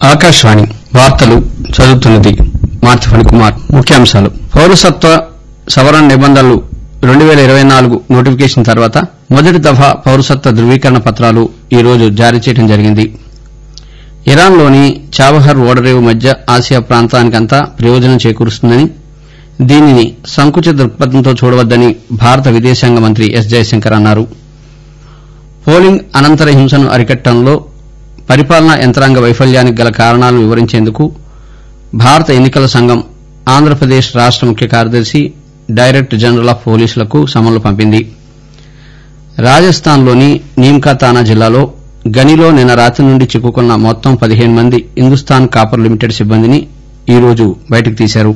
ఆకాశవాణి వార్తలు చదువుతున్నది మార్తి ఫణికుమార్ ముఖ్యాంశాలు పౌరసత్వ సవరణ నిబంధనలు రెండు పేల ఇరవై నాలుగు నోటిఫికేషన్ తర్వాత మొదటి దఫా పౌరసత్వ ధృవీకరణ పత్రాలు ఈ రోజు జారీ చేయడం జరిగింది ఇరాన్ లోని చాబహార్ ఓడరేవు మధ్య ఆసియా ప్రాంతానికంతా ప్రయోజనం చేకూరుస్తుందని దీనిని సంకుచిత దృక్పథంతో చూడవద్దని భారత విదేశాంగ మంత్రి ఎస్ జయశంకర్ అన్నారు పోలింగ్ అనంతర హింసను అరికట్టడంలో పరిపాలనా యంత్రాంగ వైఫల్యానికి గల కారణాలను వివరించేందుకు భారత ఎన్నికల సంఘం ఆంధ్రప్రదేశ్ రాష్ట ముఖ్య కార్యదర్శి డైరెక్టర్ జనరల్ ఆఫ్ పోలీసులకు సమన్లు పంపింది రాజస్థాన్ లోని నీమ్కాతానా జిల్లాలో గనిలో నిన్న రాత్రి నుండి చిక్కుకున్న మొత్తం పదిహేను మంది హిందుస్థాన్ కాపర్ లిమిటెడ్ సిబ్బందిని ఈ రోజు బయటకు తీశారు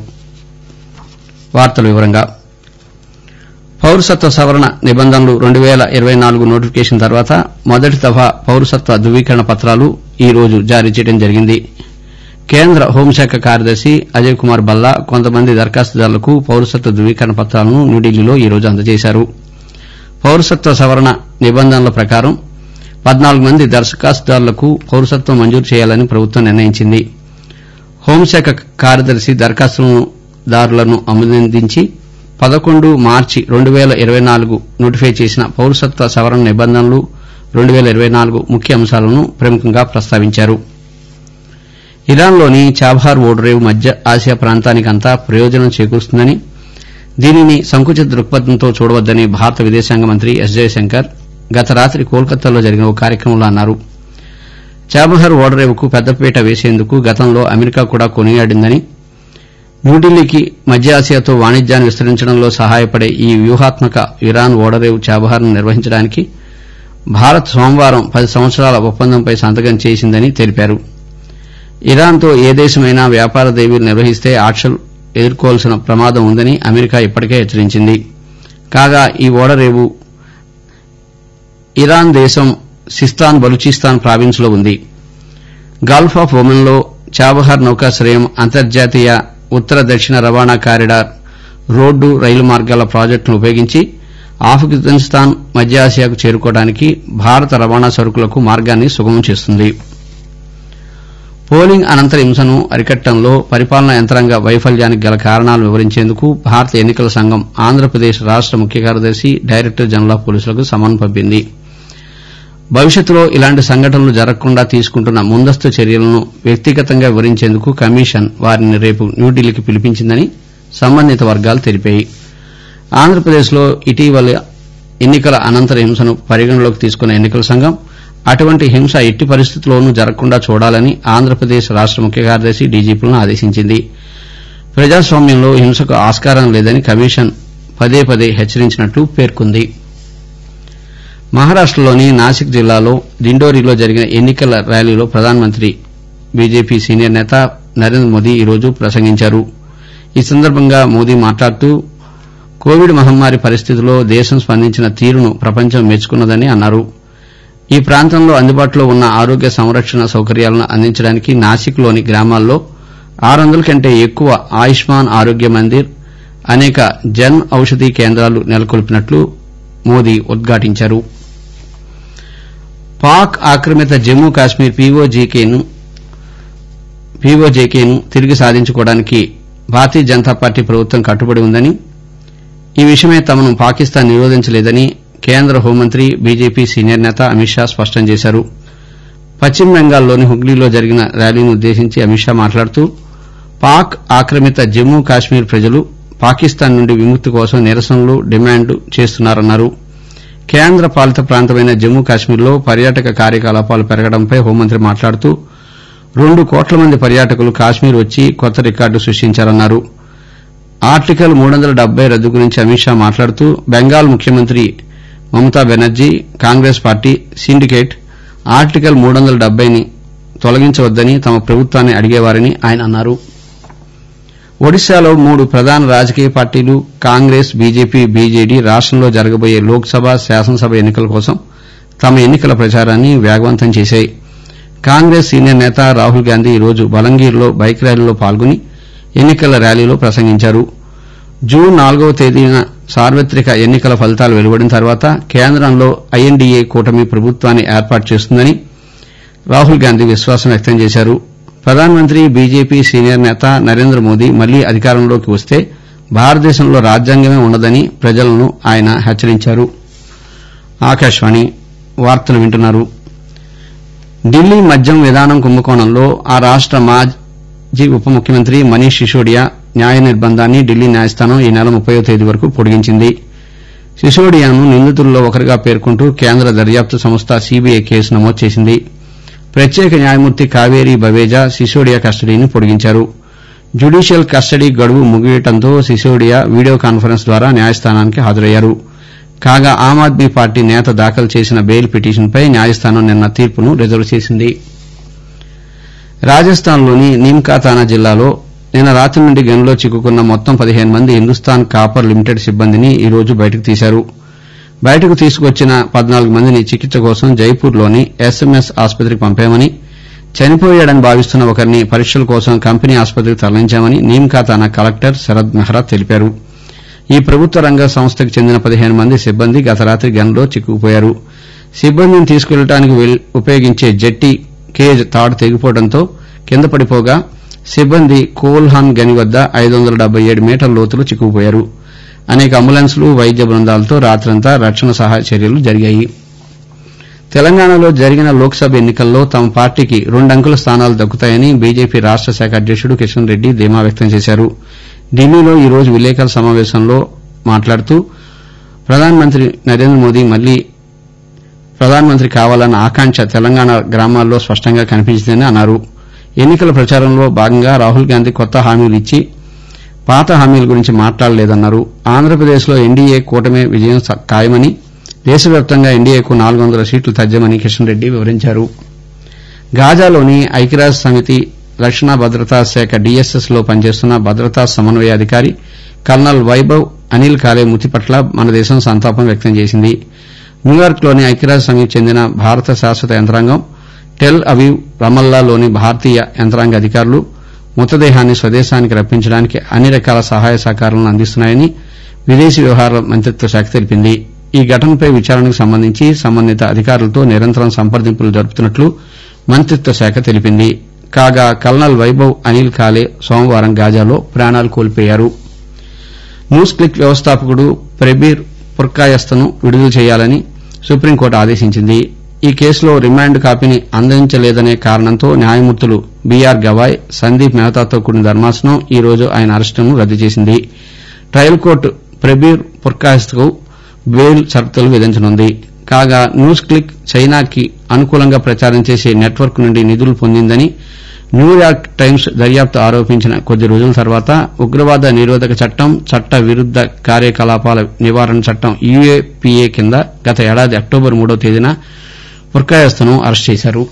పౌరసత్వ సవరణ నిబంధనలు రెండు పేల ఇరవై నాలుగు నోటిఫికేషన్ తర్వాత మొదటి దఫా పౌరసత్వ ధృవీకరణ పత్రాలు ఈ రోజు జారీ చేయడం జరిగింది కేంద్ర హోంశాఖ కార్యదర్శి అజయ్ కుమార్ భల్లా కొంతమంది దరఖాస్తుదారులకు పౌరసత్వ ధృవీకరణ పత్రాలను న్యూఢిల్లీలో ఈ రోజు అందజేశారు పౌరసత్వ సవరణ నిబంధనల ప్రకారం పద్నాలుగు మంది దరఖాస్తుదారులకు పౌరసత్వం మంజూరు చేయాలని ప్రభుత్వం నిర్ణయించింది హోంశాఖ కార్యదర్శి దరఖాస్తుదారులను అభినందించి పదకొండు మార్చి రెండు పేల ఇరవై నాలుగు నోటిఫై చేసిన పౌరసత్వ సవరణ నిబంధనలు రెండు పేల ఇరవై నాలుగు ముఖ్య అంశాలను ప్రముఖంగా ప్రస్తావించారు ఇరాన్ లోని చాబహార్ ఓడరేవు మధ్య ఆసియా ప్రాంతానికంతా ప్రయోజనం చేకూరుస్తుందని దీనిని సంకుచిత దృక్పథంతో చూడవద్దని భారత విదేశాంగ మంత్రి ఎస్ జయశంకర్ గత రాత్రి కోల్కతాలో జరిగిన ఓ కార్యక్రమంలో అన్నారు చాబహార్ ఓడరేవుకు పెద్దపీట వేసేందుకు గతంలో అమెరికా కూడా కొనియాడిందని న్యూఢిల్లీకి మధ్య ఆసియాతో వాణిజ్యాన్ని విస్తరించడంలో సహాయపడే ఈ వ్యూహాత్మక ఇరాన్ ఓడరేవు చాబహార్ను నిర్వహించడానికి భారత్ సోమవారం పది సంవత్సరాల ఒప్పందంపై సంతకం చేసిందని తెలిపారు ఇరాన్తో ఏ దేశమైనా వ్యాపార దేవీలు నిర్వహిస్తే ఆంక్షలు ఎదుర్కోవాల్సిన ప్రమాదం ఉందని అమెరికా ఇప్పటికే హెచ్చరించింది కాగా ఈ ఓడరేవు ఇరాన్ దేశం సిస్తాన్ బలూచిస్తాన్ ప్రావిన్స్ లో ఉంది గల్ఫ్ ఆఫ్ ఒమన్ లో చాబహార్ నౌకాశ్రయం అంతర్జాతీయ ఉత్తర దక్షిణ రవాణా కారిడార్ రోడ్డు రైలు మార్గాల ప్రాజెక్టును ఉపయోగించి ఆఫ్ఘనిస్తాన్ మధ్య ఆసియాకు చేరుకోవడానికి భారత రవాణా సరకులకు మార్గాన్ని సుగమం చేస్తుంది పోలింగ్ అనంతర హింసను అరికట్టడంలో పరిపాలనా యంత్రాంగ వైఫల్యానికి గల కారణాలను వివరించేందుకు భారత ఎన్నికల సంఘం ఆంధ్రప్రదేశ్ రాష్ట ముఖ్య కార్యదర్శి డైరెక్టర్ జనరల్ ఆఫ్ పోలీసులకు సమన్ పంపింది భవిష్యత్తులో ఇలాంటి సంఘటనలు జరగకుండా తీసుకుంటున్న ముందస్తు చర్యలను వ్యక్తిగతంగా వివరించేందుకు కమిషన్ వారిని రేపు న్యూఢిల్లీకి పిలిపించిందని సంబంధిత వర్గాలు తెలిపాయి ఆంధ్రప్రదేశ్ లో ఇటీవల ఎన్నికల అనంతర హింసను పరిగణలోకి తీసుకున్న ఎన్నికల సంఘం అటువంటి హింస ఎట్టి పరిస్థితుల్లోనూ జరగకుండా చూడాలని ఆంధ్రప్రదేశ్ రాష్ట ముఖ్య కార్యదర్శి డీజీపీలను ఆదేశించింది ప్రజాస్వామ్యంలో హింసకు ఆస్కారం లేదని కమిషన్ పదే పదే హెచ్చరించినట్లు పేర్కొంది మహారాష్టలోని నాసిక్ జిల్లాలో దిండోరీలో జరిగిన ఎన్నికల ర్యాలీలో ప్రధానమంత్రి బీజేపీ సీనియర్ నేత నరేంద్ర మోదీ ఈ రోజు ప్రసంగించారు ఈ సందర్భంగా మోదీ మాట్లాడుతూ కోవిడ్ మహమ్మారి పరిస్థితిలో దేశం స్పందించిన తీరును ప్రపంచం మెచ్చుకున్నదని అన్నారు ఈ ప్రాంతంలో అందుబాటులో ఉన్న ఆరోగ్య సంరక్షణ సౌకర్యాలను అందించడానికి నాసిక్ లోని గ్రామాల్లో ఆరు వందల కంటే ఎక్కువ ఆయుష్మాన్ ఆరోగ్య మందిర్ అనేక జన్ ఔషధీ కేంద్రాలు నెలకొల్పినట్లు మోదీ ఉద్ఘాటించారు పాక్ ఆక్రమిత జమ్మూ కాశ్మీర్ పీఓజేకేను తిరిగి సాధించుకోవడానికి భారతీయ జనతా పార్టీ ప్రభుత్వం కట్టుబడి ఉందని ఈ విషయమై తమను పాకిస్తాన్ నిరోధించలేదని కేంద్ర హోంమంత్రి బీజేపీ సీనియర్ నేత అమిత్ షా స్పష్టం చేశారు పశ్చిమ బెంగాల్లోని హుగ్లీలో జరిగిన ర్యాలీని ఉద్దేశించి అమిత్ షా మాట్లాడుతూ పాక్ ఆక్రమిత జమ్మూ కాశ్మీర్ ప్రజలు పాకిస్తాన్ నుండి విముక్తి కోసం నిరసనలు డిమాండ్ చేస్తున్నారన్నారు కేంద్ర పాలిత ప్రాంతమైన జమ్మూ కాశ్మీర్లో పర్యాటక కార్యకలాపాలు పెరగడంపై హోంమంత్రి మాట్లాడుతూ రెండు కోట్ల మంది పర్యాటకులు కాశ్మీర్ వచ్చి కొత్త రికార్డు సృష్టించారన్నారు ఆర్టికల్ మూడు వందల డెబ్బై రద్దు గురించి అమిత్ షా మాట్లాడుతూ బెంగాల్ ముఖ్యమంత్రి Mamata Banerjee Congress party syndicate article మూడు వందల డెబ్బైని తొలగించవద్దని తమ ప్రభుత్వాన్ని అడిగేవారని ఆయన అన్నారు ఒడిశాలో మూడు ప్రధాన రాజకీయ పార్టీలు కాంగ్రెస్ బీజేపీ బీజేడీ రాష్టంలో జరగబోయే లోక్ సభ శాసనసభ ఎన్నికల కోసం తమ ఎన్నికల ప్రచారాన్ని వేగవంతం చేశాయి కాంగ్రెస్ సీనియర్ నేత రాహుల్ గాంధీ ఈరోజు బలంగీర్లో బైక్ ర్యాలీలో పాల్గొని ఎన్నికల ర్యాలీలో ప్రసంగించారు జూన్ నాలుగవ తేదీన సార్వత్రిక ఎన్నికల ఫలితాలు వెలువడిన తర్వాత కేంద్రంలో ఐఎన్డీఏ కూటమి ప్రభుత్వాన్ని ఏర్పాటు చేస్తుందని రాహుల్ గాంధీ విశ్వాసం వ్యక్తం చేశారు ప్రధానమంత్రి బీజేపీ సీనియర్ నేత నరేంద్ర మోదీ మళ్లీ అధికారంలోకి వస్తే భారతదేశంలో రాజ్యాంగమే ఉండదని ప్రజలను ఆయన హెచ్చరించారు ఆకాశవాణి వార్తలు వింటున్నారు ఢిల్లీ మద్యం విధానం కుంభకోణంలో ఆ రాష్ట మాజీ ఉప ముఖ్యమంత్రి మనీష్ సిసోడియా న్యాయ నిర్బంధాన్ని ఢిల్లీ న్యాయస్థానం ఈ నెల ముప్పయో తేదీ వరకు పొడిగించింది సిసోడియాను నిందితుల్లో ఒకరిగా పేర్కొంటూ కేంద్ర దర్యాప్తు సంస్థ సీబీఐ కేసు నమోదు చేసింది ప్రత్యేక న్యాయమూర్తి కావేరీ బవేజా సిసోడియా కస్టడీని పొడిగించారు జ్యుడీషియల్ కస్టడీ గడువు ముగియటంతో సిసోడియా వీడియో కాన్ఫరెన్స్ ద్వారా న్యాయస్థానానికి హాజరయ్యారు కాగా ఆమ్ ఆద్మీ పార్టీ నేత దాఖలు చేసిన బెయిల్ పిటిషన్పై న్యాయస్థానం నిన్న తీర్పును రిజర్వ్ చేసింది రాజస్థాన్లోని నీమ్కాతానా జిల్లాలో నిన్న రాత్రి నుండి గనిలో చిక్కుకున్న మొత్తం పదిహేను మంది హిందుస్థాన్ కాపర్ లిమిటెడ్ సిబ్బందిని ఈ రోజు బయటకు తీశారు బయటకు తీసుకొచ్చిన పద్నాలుగు మందిని చికిత్స కోసం జైపూర్లోని ఎస్ఎంఎస్ ఆసుపత్రికి పంపామని చనిపోయాడని భావిస్తున్న ఒకరిని పరీక్షల కోసం కంపెనీ ఆసుపత్రికి తరలించామని నీమ్కాతానా కలెక్టర్ శరద్ మెహ్రా తెలిపారు ఈ ప్రభుత్వ రంగ సంస్థకు చెందిన పదిహేను మంది సిబ్బంది గత రాత్రి గన్లో చిక్కుకుపోయారు సిబ్బందిని తీసుకెళ్లడానికి ఉపయోగించే జెట్టి కేజ్ తాడు తెగిపోవడంతో కింద పడిపోగా సిబ్బంది కోల్హాన్ గని వద్ద ఐదు వందల డెబ్బై ఏడు మీటర్ల లోతులో చిక్కుకుపోయారు అనేక అంబులెన్స్లు వైద్య బృందాలతో రాత్రంతా రక్షణ సహాయ చర్యలు జరిగాయి తెలంగాణలో జరిగిన లోక్సభ ఎన్నికల్లో తమ పార్టీకి రెండంకుల స్థానాలు దక్కుతాయని బీజేపీ రాష్ట శాఖ అధ్యకుడు కిషన్ రెడ్డి ధీమా వ్యక్తం చేశారు ఢిల్లీలో ఈ రోజు విలేకరుల సమావేశంలో మాట్లాడుతూ ప్రధానమంత్రి నరేంద్ర మోదీ మళ్లీ ప్రధానమంత్రి కావాలన్న ఆకాంక్ష తెలంగాణ గ్రామాల్లో స్పష్టంగా కనిపించిందని అన్నారు ఎన్నికల ప్రచారంలో భాగంగా రాహుల్ గాంధీ కొత్త హామీలు ఇచ్చి పాత హామీల గురించి మాట్లాడలేదన్నారు ఆంధ్రప్రదేశ్లో ఎన్డీఏ కూటమి విజయం ఖాయమని దేశవ్యాప్తంగా ఎన్డీఏకు నాలుగు వందల సీట్లు తథ్యమని కిషన్ రెడ్డి వివరించారు గాజాలోని ఐక్యరాజ్య సమితి రక్షణ భద్రతా శాఖ డీఎస్ఎస్ లో పనిచేస్తున్న భద్రతా సమన్వయ అధికారి కల్నల్ వైభవ్ అనిల్ కాలే మృతి పట్ల మన దేశం సంతాపం వ్యక్తం చేసింది న్యూయార్క్ లోని ఐక్యరాజ్య సమితికి చెందిన భారత శాశ్వత యంత్రాంగం టెల్ అవీవ్ రమల్లాలోని భారతీయ యంత్రాంగ అధికారులు మృతదేహాన్ని స్వదేశానికి రప్పించడానికి అన్ని రకాల సహాయ సహకారాలను అందిస్తున్నాయని విదేశీ వ్యవహారాల మంత్రిత్వ శాఖ తెలిపింది ఈ ఘటనపై విచారణకు సంబంధించి సంబంధిత అధికారులతో నిరంతరం సంప్రదింపులు జరుపుతున్నట్లు మంత్రిత్వ శాఖ తెలిపింది కాగా కల్నల్ వైభవ్ అనిల్ కాలే సోమవారం గాజాలో ప్రాణాలు కోల్పోయారు న్యూస్ క్లిక్ వ్యవస్థాపకుడు ప్రబీర్ పుర్కాయస్తను విడుదల చేయాలని సుప్రీంకోర్టు ఆదేశించింది ఈ కేసులో రిమాండ్ కాపీని అందించలేదనే కారణంతో న్యాయమూర్తులు బీఆర్ గవాయ్ సందీప్ మెహతాతో కూడిన ధర్మాసనం ఈ రోజు ఆయన అరెస్టును రద్దు చేసింది ట్రయల్ కోర్టు ప్రబీర్ పుర్కాయస్తకు బెయిల్ షరతులు విధించనుంది కాగా న్యూస్ క్లిక్ చైనాకి అనుకూలంగా ప్రచారం చేసే నెట్వర్క్ నుండి నిధులు పొందిందని న్యూయార్క్ టైమ్స్ దర్యాప్తు ఆరోపించిన కొద్ది రోజుల తర్వాత ఉగ్రవాద నిరోధక చట్టం చట్ట విరుద్ద కార్యకలాపాల నివారణ చట్టం యూఏపీఏ కింద గత ఏడాది అక్టోబర్ మూడో తేదీన పుర్కాయస్తను అరెస్టు చేశారు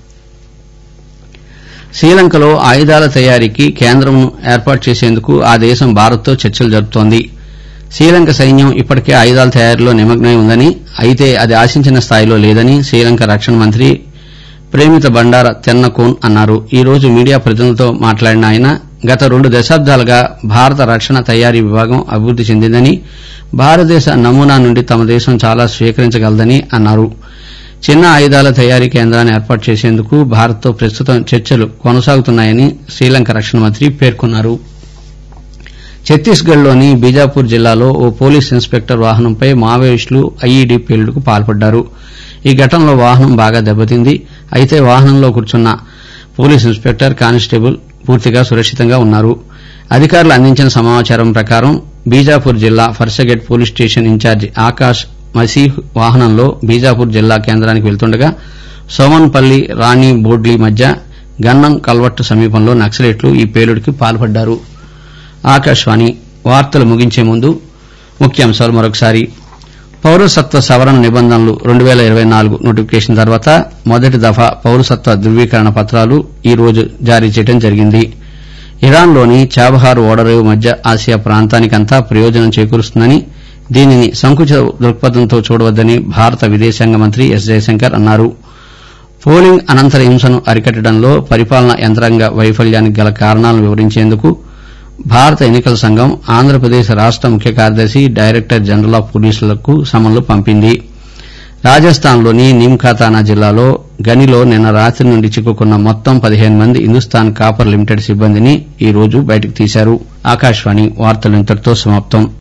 శ్రీలంకలో ఆయుధాల తయారీకి కేంద్రంను ఏర్పాటు చేసేందుకు ఆ దేశం భారత్తో చర్చలు జరుపుతోంది శ్రీలంక సైన్యం ఇప్పటికే ఆయుధాల తయారీలో నిమగ్నమై ఉందని అయితే అది ఆశించిన స్థాయిలో లేదని శ్రీలంక రక్షణ మంత్రి ప్రేమిత బండార తెన్నకోన్ అన్నారు ఈ రోజు మీడియా ప్రతినిధులతో మాట్లాడిన ఆయన గత రెండు దశాబ్దాలుగా భారత రక్షణ తయారీ విభాగం అభివృద్ది చెందిందని భారతదేశ నమూనా నుండి తమ దేశం చాలా స్వీకరించగలదని అన్నారు చిన్న ఆయుధాల తయారీ కేంద్రాన్ని ఏర్పాటు చేసేందుకు భారత్తో ప్రస్తుతం చర్చలు కొనసాగుతున్నాయని శ్రీలంక రక్షణ మంత్రి పేర్కొన్నారు ఛత్తీస్గఢ్ లోని బీజాపూర్ జిల్లాలో ఓ పోలీస్ ఇన్స్పెక్టర్ వాహనంపై మావోయిస్టులు ఐఈడీ పేలుడుకు పాల్పడ్డారు ఈ ఘటనలో వాహనం బాగా దెబ్బతింది అయితే వాహనంలో కూర్చున్న పోలీస్ ఇన్స్పెక్టర్ కానిస్టేబుల్ పూర్తిగా సురక్షితంగా ఉన్నారు అధికారులు అందించిన సమాచారం ప్రకారం బీజాపూర్ జిల్లా Farsegarh police station incharge Akash Masih వాహనంలో బీజాపూర్ జిల్లా కేంద్రానికి వెళ్తుండగా సోమన్పల్లి రాణి బోడ్లీ మధ్య గన్నం కల్వట్టు సమీపంలో నక్సలైట్లు ఈ పేలుడికి పాల్పడ్డారు ఆకాశవాణి వార్తలు ముగించే ముందు ముఖ్యాంశాలు మరొకసారి పౌరసత్వ సవరణ నిబంధనలు రెండు పేల ఇరవై నాలుగు నోటిఫికేషన్ తర్వాత మొదటి దఫా పౌరసత్వ ధృవీకరణ పత్రాలు ఈ రోజు జారీ చేయడం జరిగింది ఇరాన్లోని చాబహార్ ఓడరేవు మధ్య ఆసియా ప్రాంతానికంతా ప్రయోజనం చేకూరుస్తుందని దీనిని సంకుచిత దృక్పథంతో చూడవద్దని భారత విదేశాంగ మంత్రి ఎస్ జయశంకర్ అన్నారు పోలింగ్ అనంతర హింసను అరికట్టడంలో పరిపాలనా యంత్రాంగ వైఫల్యానికి గల కారణాలను వివరించేందుకు భారత ఎన్నికల సంఘం ఆంధ్రప్రదేశ్ రాష్ట ముఖ్య కార్యదర్శి డైరెక్టర్ జనరల్ ఆఫ్ పోలీసులకు సమన్లు పంపింది రాజస్థాన్లోని నిమ్ఖాతానా జిల్లాలో గనిలో నిన్న రాత్రి నుండి చిక్కుకున్న మొత్తం పదిహేను మంది హిందుస్థాన్ కాపర్ లిమిటెడ్ సిబ్బందిని ఈ రోజు బయటకు తీశారు ఆకాశవాణి వార్తలు ఇంతటితో సమాప్తం